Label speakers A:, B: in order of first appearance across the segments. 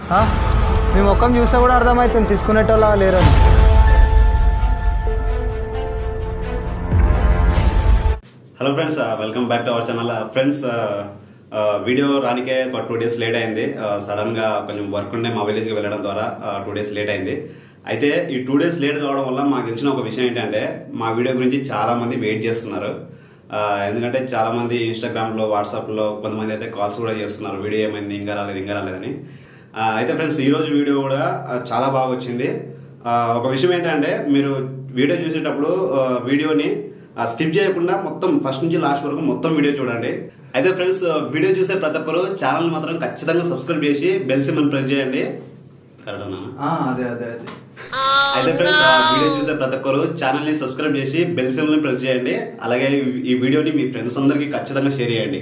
A: ఆ? మీ ముఖం చూస్తే కూడా అర్థమవుతుంది తీసుకునేటోళ్ళ లేరని
B: hello friends welcome back to our channel friends video రానికే ఒక టూ డేస్ లేట్ అయింది సడన్ గా కొంచెం వర్క్ ఉండే మా విలేజ్ కి వెళ్ళడం ద్వారా టూ డేస్ లేట్ అయింది అయితే ఈ టూ డేస్ లేట్ కావడం వల్ల మాకు తెలిసిన ఒక విషయం ఏంటంటే మా వీడియో గురించి చాలా మంది వెయిట్ చేస్తున్నారు ఆ, ఎందుకంటే చాలా మంది ఇన్స్టాగ్రామ్ లో వాట్సాప్ లో కొంతమంది అయితే కాల్స్ కూడా చేస్తున్నారు వీడియో ఏమైంది ఇంకా రాలేదు ఇంకా రాలేదని ఆ, అయితే ఫ్రెండ్స్ ఈ రోజు వీడియో కూడా ఆ, చాలా బాగా వచ్చింది ఆ, ఒక విషయం ఏంటంటే మీరు వీడియో చూసేటప్పుడు ఆ, వీడియోని స్కిప్ చేయకుండా మొత్తం ఫస్ట్ నుంచి లాస్ట్ వరకు మొత్తం వీడియో చూడండి అయితే ఫ్రెండ్స్ వీడియో చూసే ప్రతి ఒక్కరు ఛానల్ మాత్రం ఖచ్చితంగా సబ్స్క్రైబ్ చేసి బెల్ సింబల్ ప్రెస్ చేయండి కరెక్టా
A: అదే అదే అదే
B: అయితే ఫ్రెండ్స్ వీడియో చూసే ప్రతి ఒక్కరు ఛానల్ ని సబ్స్క్రైబ్ చేసి బెల్ సింబల్ ప్రెస్ చేయండి అలాగే ఈ- ఈ వీడియోని మీ ఫ్రెండ్స్ అందరికీ ఖచ్చితంగా షేర్ చేయండి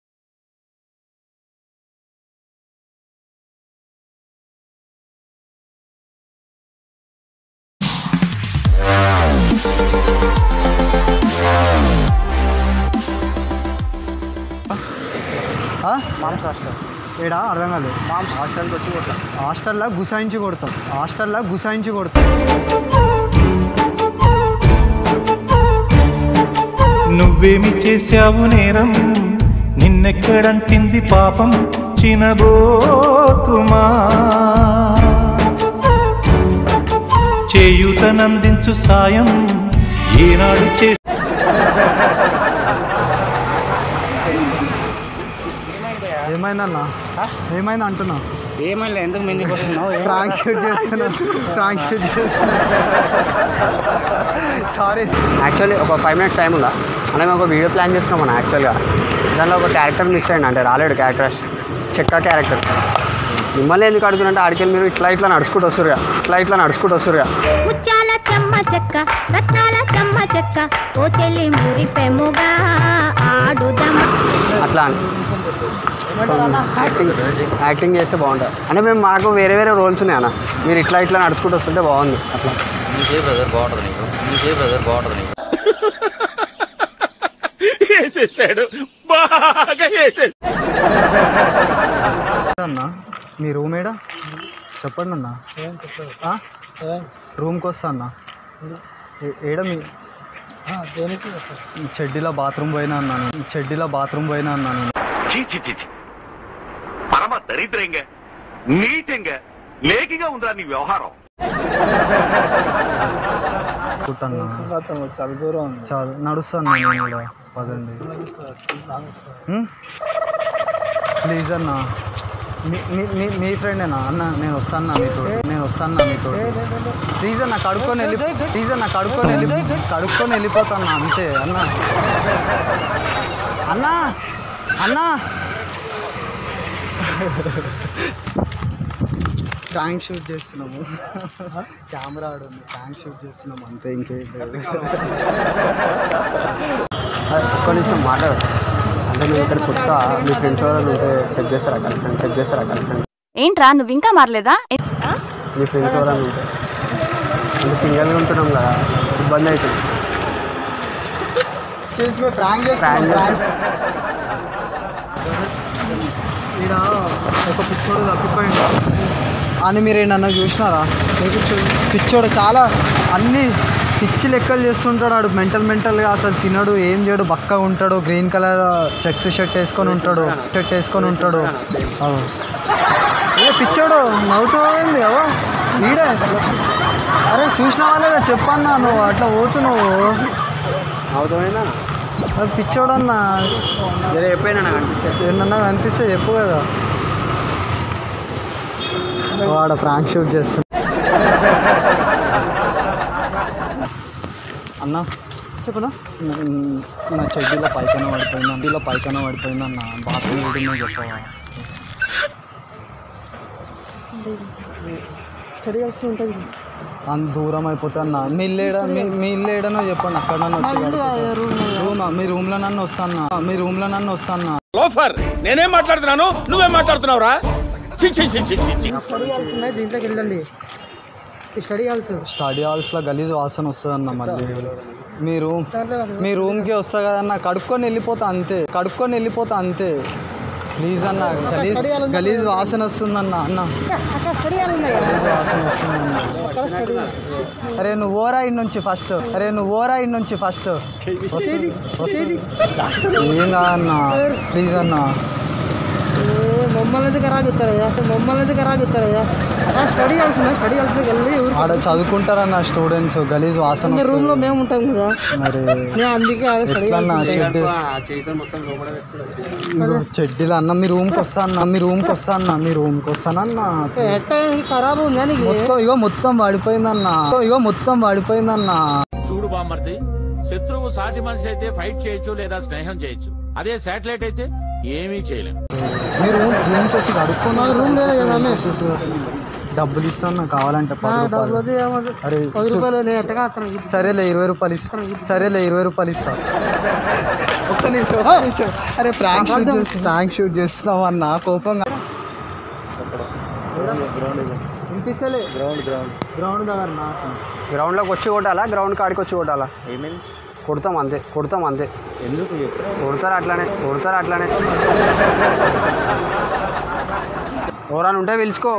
A: మామ్స్ హాస్టల్ ఏడా అర్థం కాలేదు మామ్స్ హాస్టల్కి వచ్చి కొడతాం హాస్టల్లో గుసాయించి కొడతాం హాస్టల్లో గుసాయించి కొడతాం
C: నువ్వేమి చేశావు నేరం నిన్నెక్కడంటింది పాపం చినబోకుమా చేయూతనందించు సాయం ఏనాడు చే
A: ఏమైందన్నా ఏమైంది అంటున్నా
D: ఏమన్నా ఎందుకు మిందికి వస్తున్నావు
A: ఫ్రాంక్ షూట్ చేస్తున్నా ఫ్రాంక్ షూట్ చేస్తున్నా సారీ
D: యాక్చువల్లీ ఒక ఫైవ్ మినిట్స్ టైం ఉందా అంటే మేము ఒక వీడియో ప్లాన్ చేస్తున్నాం మనం యాక్చువల్గా దానిలో ఒక క్యారెక్టర్ మిస్ అయ్యండి అంటే రాలేడు క్యారెక్టర్ చెక్క క్యారెక్టర్ మిమ్మల్ని ఎందుకు అడుగుతుంటే ఆడికెళ్ళి మీరు ఇట్లా ఇట్లా నడుచుకుంటూ వస్తురుగా ఇట్లా ఇట్లా నడుచుకుంటూ వస్తురుగా
E: ముత్యాల చెమ్మ చెక్క రత్నాల చెమ్మ చెక్క ఓ చెల్లి మురిపెముగా ఆడుదమ్మ
D: అట్లా అని యాక్టింగ్ యాక్టింగ్ చేస్తే బాగుంటుంది అంటే మేము మాకు వేరే వేరే రోల్స్ ఉన్నాయి అన్న మీరు ఇట్లా ఇట్లా నడుచుకుంటూ వస్తుంటే బాగుంది అట్లా
F: నీకే బ్రదర్ బాగుంటుంది నీకు నీకే బ్రదర్ బాగుంటుంది నీకు
A: అన్న మీ రూమ్ ఏడా చెప్పండి అన్న ఆ? రూమ్కి వస్తా అన్న ఏ- ఏడ మీ ఈ చెడ్డీలో బాత్రూమ్ పోయినా అన్నాను ఈ చెడ్డీలో బాత్రూమ్ పోయినా అన్నాను
G: చీ చీ చీ చీ. పరమ దరిద్రంగా నీటంగా లేకిగా ఉందిరా నీ వ్యవహారం
A: కుట్టన్నా చాలా దూరం చాలా నడుస్తాను నేను కూడా పదండి ప్లీజ్ అన్న మీ- మీ- మీ- మీ ఫ్రెండేనా అన్న నేను వస్తాను మీతో నేను వస్తాను మీతో ప్లీజ్ అన్న కడుక్కొని వెళ్ళి ప్లీజ్ అన్న కడుక్కొని వెళ్ళి కడుక్కొని వెళ్ళిపోతాను అంతే అన్న అన్న అన్న ట్యాంక్ షూట్ చేస్తున్నాము కెమెరా ఆడుంది ట్యాంక్ షూట్ చేస్తున్నాము అంతే ఇంకేం లేదు
D: కొంచెం మాట్లాడు అంటే నువ్వు ఇక్కడ కొత్త మీ ఫ్రెండ్స్ వాళ్ళు ఉంటే సెట్ చేస్తారా కలిసి సెట్ చేస్తారా కలిసి
H: ఏంట్రా నువ్వు ఇంకా మారలేదా
D: మీ ఫ్రెండ్స్ ఎవరైనా ఉంటే అంటే సింగిల్గా ఉంటున్నాం కదా ఇబ్బంది అవుతుంది
A: ఎక్స్క్యూజ్ మీ ప్రాంక్
D: Prank
A: చేస్తాను ఈడ ఒక పిచ్చోడు తప్పిపోయిండు అని మీరు నన్ను చూసినారా పిచ్చోడు చాలా అన్ని పిచ్చి లెక్కలు చేస్తుంటాడు ఆడు మెంటల్ మెంటల్గా అసలు తినడు ఏం చేయడు బక్క ఉంటాడు గ్రీన్ కలర్ చెక్స్ షర్ట్ వేసుకొని ఉంటాడు షర్ట్ వేసుకొని ఉంటాడు అవును. ఏ పిచ్చోడు నవ్వుతుంది కదా వీడే అరే చూసిన వాళ్ళే చెప్పన్నా నువ్వు అట్లా పోతున్నావు
D: అవుతామైనా
A: అది పిచ్చోడన్నా
D: జర ఎప్పుడైనా నాకు అనిపిస్తుంది
A: ఏమన్నా కనిపిస్తే చెప్పు కదా వాడ ఫ్రాంక్ షూట్ చేస్తుంది అన్న చెప్పనా నా చెడ్డీలో పైకన పడిపోయింది అండిలో పైకన పడిపోయింది అన్న బాత్రూమ్ ఏడున్నా చెప్పవా అంత దూరం అయిపోతే అన్న మీ ఇల్లు ఏడ మీ మీ ఇల్లు ఏడనో చెప్పండి అక్కడ నన్ను వచ్చి రూమ్ మీ రూమ్లో నన్ను వస్తాను మీ రూమ్లో నన్ను వస్తాను
G: లోఫర్ నేనేం మాట్లాడుతున్నాను నువ్వేం మాట్లాడుతున్నావురా ఛీ, ఛీ, ఛీ, ఛీ, ఛీ, ఛీ.
A: దీంట్లోకి వెళ్ళండి స్టడీ హాల్స్ స్టడీ హాల్స్లో గలీజ్ వాసన వస్తుంది అన్న మళ్ళీ మీ రూమ్ మీ రూమ్కి వస్తా కదన్న కడుక్కొని వెళ్ళిపోతా అంతే కడుక్కొని వెళ్ళిపోతా అంతే ప్లీజ్ అన్న గలీజ్ గలీజ్ వాసన వస్తుందన్న అన్న గలీజ్ వాసన వస్తుందన్న అరే నువ్వు ఓరా ఇన్ నుంచి ఫస్ట్ అరే నువ్వు ఓరా ఇన్ నుంచి ఫస్ట్ వస్తుంది వస్తుంది ఏం కాదన్న ప్లీజ్ అన్న
I: మమ్మల్ని ఎందుకు ఖరాబ్ చేస్తారయ్యా మమ్మల్ని ఎందుకు ఖరాబ్ చేస్తారయ్యా స్టడీ కావాల్సిందా స్టడీ కావాల్సింది వెళ్ళి
A: ఆడ చదువుకుంటారన్న స్టూడెంట్స్ గలీజ్ వాసన
I: రూమ్ లో
A: వస్తుంది
I: మేము ఉంటాం కదా
A: మరి
I: నేను అందుకే అవి స్టడీ
A: ఎట్లన్నా చెడ్డి
D: చేతులు మొత్తం లోపల పెట్టుకోవాలి
A: ఇదిగో చెడ్డీలు అన్న మీ రూమ్కి వస్తా అన్న మీ రూమ్కి వస్తా అన్న మీ రూమ్కి వస్తానన్న
I: ఎట్ట ఖరాబ్ ఉందా నీకు
A: మొత్తం ఇగో మొత్తం వాడిపోయిందన్న ఇగో మొత్తం వాడిపోయిందన్న
J: చూడు బామ్మర్ది శత్రువు సాటి మనిషి అయితే ఫైట్ చేయొచ్చు లేదా స్నేహం చేయొచ్చు అదే శాటిలైట్ అయితే ఏమీ చేయలేం
A: మీ రూమ్ రూమ్కి వచ్చి కడుక్కున్నా
I: రూమ్ లేదా కదా అమ్మే?
A: డబ్బులు ఇస్తాను కావాలంటే పది
I: డబ్బులు
A: రూపాయలు
I: వద్దు, ఏమొద్దు.
A: అరే
I: పది
A: సు-
I: రూపాయలు నేను ఎట్టగా అతను
A: సరేలే ఇరవై రూపాయలు ఇస్తా సరేలే ఇరవై రూపాయలు ఇస్తా ఒక్క నిమిషం ఒక్క నిమిషం అరే ప్రాంక్ షూట్ చేసి ప్రాంక్ షూట్ చేస్తున్నావు అన్న కోపంగా వినిపిస్తలే గ్రౌండ్ గ్రౌండ్ గ్రౌండ్ దగ్గర నాకు
D: గ్రౌండ్లోకి వచ్చి కొట్టాలా గ్రౌండ్ కాడికి వచ్చి కొట్టాలా ఏమైంది కొడతాం అంతే కొడతాం అంతే ఎందుకు కొడతారు అట్లానే కొడతారు అట్లానే ఎవరైనా ఉంటే పిలుచుకో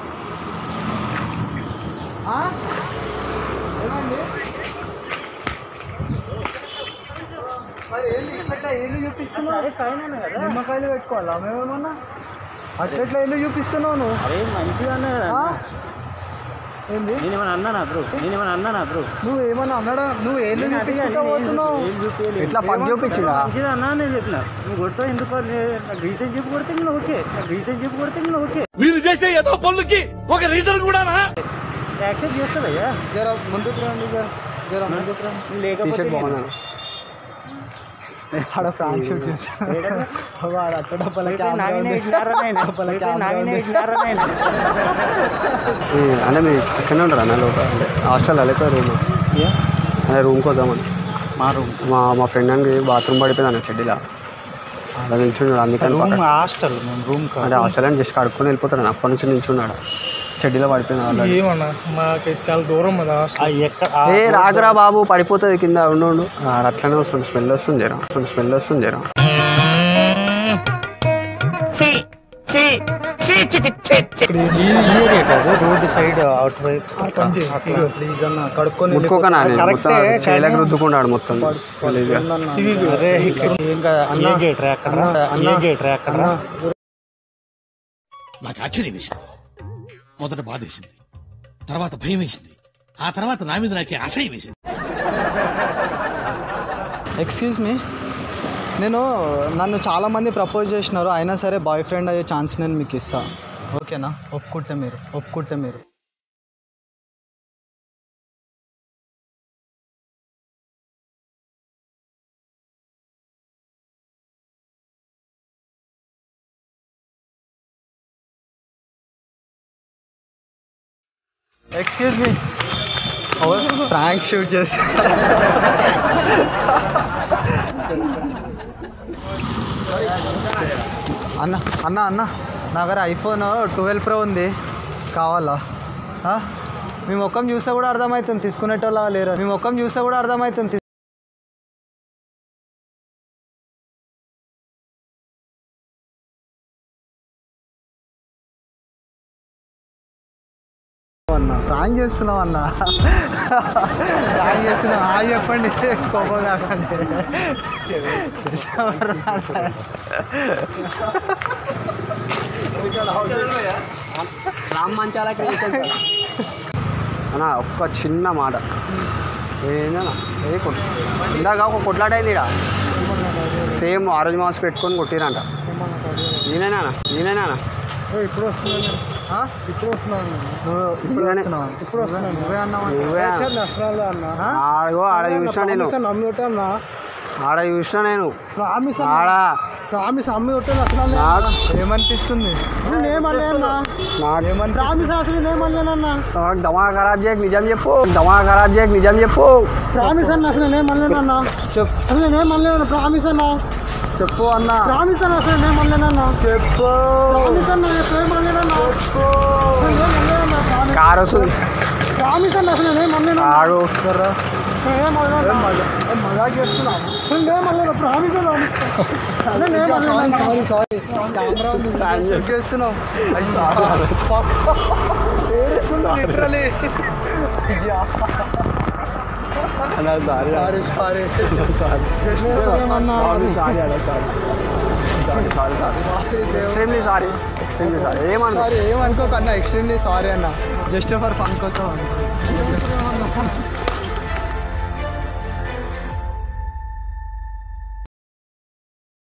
A: మరి ఏంది ఇట్లా ఇల్లు చూపిస్తున్నావు నిమ్మకాయలు పెట్టుకోవాలా మేమేమన్నా అట్లెట్లా ఇల్లు చూపిస్తున్నావు నువ్వు
I: అరే మంచిగానే
A: ఆ? ఏంది
I: నేను ఏమైనా అన్నానా బ్రో నేను ఏమైనా అన్నానా బ్రో
A: నువ్వు ఏమన్నా అన్నాడా నువ్వు ఏళ్ళు చూపించుకుంటా పోతున్నావు
D: ఇట్లా ఫక్ చూపించిందా
I: మంచిగా అన్నా నేను చెప్పిన నువ్వు కొడతావు ఎందుకు నాకు రీజన్ చెప్పి కొడితే నేను ఓకే నాకు రీజన్ చెప్పి కొడితే నేను ఓకే
J: మీరు చేసే ఏదో పనులకి ఒక రీజన్ కూడానా
I: యాక్సెప్ట్ చేస్తుందయ్యా
A: జర ముందుకు రండి జర జర ముందుకు రండి
I: నువ్వు
D: టీ
I: లేకపోతే
D: షర్ట్ బాగుందా
A: ఆడ ప్రాంక్ షూట్ చేస్తా వాడు అట్ట డబ్బల
I: నాగినే ఇచ్చినారా నాయనా? నాగినే ఇచ్చినారా నాయనా?
D: అంటే మీరు ఎక్కడ ఉంటారు అన్న లోపల అంటే హాస్టల్ లేకపోతే రూమ్ అదే రూమ్కి వద్దామని
I: మా రూమ్
D: మా మా ఫ్రెండ్ అని బాత్రూమ్ పడిపోయింది అన్న చెడ్డీలా అలా నిల్చున్నాడు అందుకని
I: రూమ్
D: పక్కన-
I: హాస్టల్ మేము రూమ్
D: అంటే హాస్టల్ అని జస్ట్ కడుక్కొని వెళ్ళిపోతాడు అప్పటి నుంచి నిల్చున్నాడు చెడ్డీలో పడిపోయింది already.
K: ఏమన్నా మాకు చాలా దూరం అది హాస్టల్
I: ఎక్కడ
D: ఏ రాగరా బాబు పడిపోతుంది కింద ఉండు ఉండు ఆ, అట్లనే వస్తుంది స్మెల్ వస్తుంది జరా వస్తుంది స్మెల్ వస్తుంది జరా
I: ఇక్కడ ఈ ఏరియా కాదు రోడ్ సైడ్ అవుట్ వైపు
A: ప్లీజ్ అన్న కడుక్కొని
D: ముట్టుకోకనా నేను
I: కరెక్టే,
D: మొత్తం
I: కానీ-
D: చేయలేక రుద్దుకున్నాడు మొత్తం గలీజ్గా.
I: అరే ఇక్కడ ఏం కాదు ఏ గేట్ రా అక్కడ ఏ గేట్ రా అక్కడ
J: నాకు ఆశ్చర్యం వేసింది మొదట బాధేసింది తర్వాత భయం వేసింది ఆ తర్వాత నా మీద నాకే అసహ్యం వేసింది
A: ఎక్స్క్యూజ్ మీ నేను నన్ను చాలామంది ప్రపోజ్ చేసినారు అయినా సరే బాయ్ ఫ్రెండ్ అయ్యే ఛాన్స్ నేను మీకు ఇస్తా ఓకేనా ఒప్పుకుంటే మీరు ఒప్పుకుంటే మీరు ఎక్స్క్యూజ్ మీ ప్రాంక్ షూట్ చేసి అన్న అన్న అన్న నా దగ్గర ఐఫోన్ ట్వెల్వ్ ప్రో ఉంది కావాలా ఆ? మీ ముఖం చూస్తే కూడా అర్థమవుతుంది తీసుకునేటోళ్ళ లేరు మీ ముఖం చూస్తే కూడా అర్థమవుతుంది తీ- అన్న ప్రాంక్ చేస్తున్నాం అన్న ప్రాంక్ చేస్తున్నాం హాయ్ చెప్పండి కోపం కాకండి చేసావరా అన్న?
D: రామ్ మంచాల క్రియేషన్స్ అన్న ఒక్క చిన్న మాట ఏందన్నా ఏ కొట్ ఇందాక ఒక కొట్లాటైంది ఇక్కడ సేమ్ ఆరెంజ్ మాస్క్ పెట్టుకొని కొట్టిరంట నేనేనా నేనేనా
K: ఇప్పుడు వస్తున్నాను
A: ఆ?
K: ఇప్పుడు వస్తున్నాను
A: నువ్వు ఇప్పుడు
D: నేనే.
A: వస్తున్నావా?
K: ఇప్పుడు వస్తున్నాను
A: నువ్వే అన్నావు
D: నువ్వే
K: నష్టనాలు అన్న
D: ఆడగో ఆడ చూసినా నేను
K: నమ్మి కొట్టా
D: ఆడ చూసినా నేను
K: ప్రామిస్
D: ఆడ
K: ప్రామిస్ అమ్మి కొట్టాను అసలు
D: నాకు
A: ఏమనిపిస్తుంది
K: అసలు నేమన్నా
D: నాకు
K: ప్రామిస్ అసలు నేమన్నానన్నా
D: నాకు దమా ఖరాబ్ చేయకు నిజం చెప్పు దమా ఖరాబ్ చేయకు నిజం చెప్పు
K: ప్రామిస్ అన్న అసలు నేమన్నానన్నా
A: చెప్పు
K: అసలు నేమన్నా ప్రామిస్ అన్న
A: చెప్పు అన్న
K: ప్రామిస్ అన్న అసలు నేమన్నానన్నా
A: చెప్పు
K: ప్రామిస్ అన్న అసలు ఏమన్నానన్నా అసలు ఏమన్నానన్నా ప్రామిస్
D: కారు వస్తుంది
K: ప్రామిస్ అన్న అసలు నేను మళ్ళీ
D: ఆడు వస్తారా
K: మజాక్ చేస్తున్నాం అసలు నేను మళ్ళీ ప్రామిస్ అన్న నేను మళ్ళీ
A: సారీ సారీ కెమెరా చెక్ చేస్తున్నాం literally
D: sorry
A: sorry sorry sorry just
D: sorry అలా sorry sorry sorry sorry extremely sorry extremely sorry ఏమన్నా
A: సారీ ఏమనుకోకన్నా ఎక్స్ట్రీమ్లీ సారీ అన్న జస్ట్ ఫర్ ఫన్ కోసం అన్న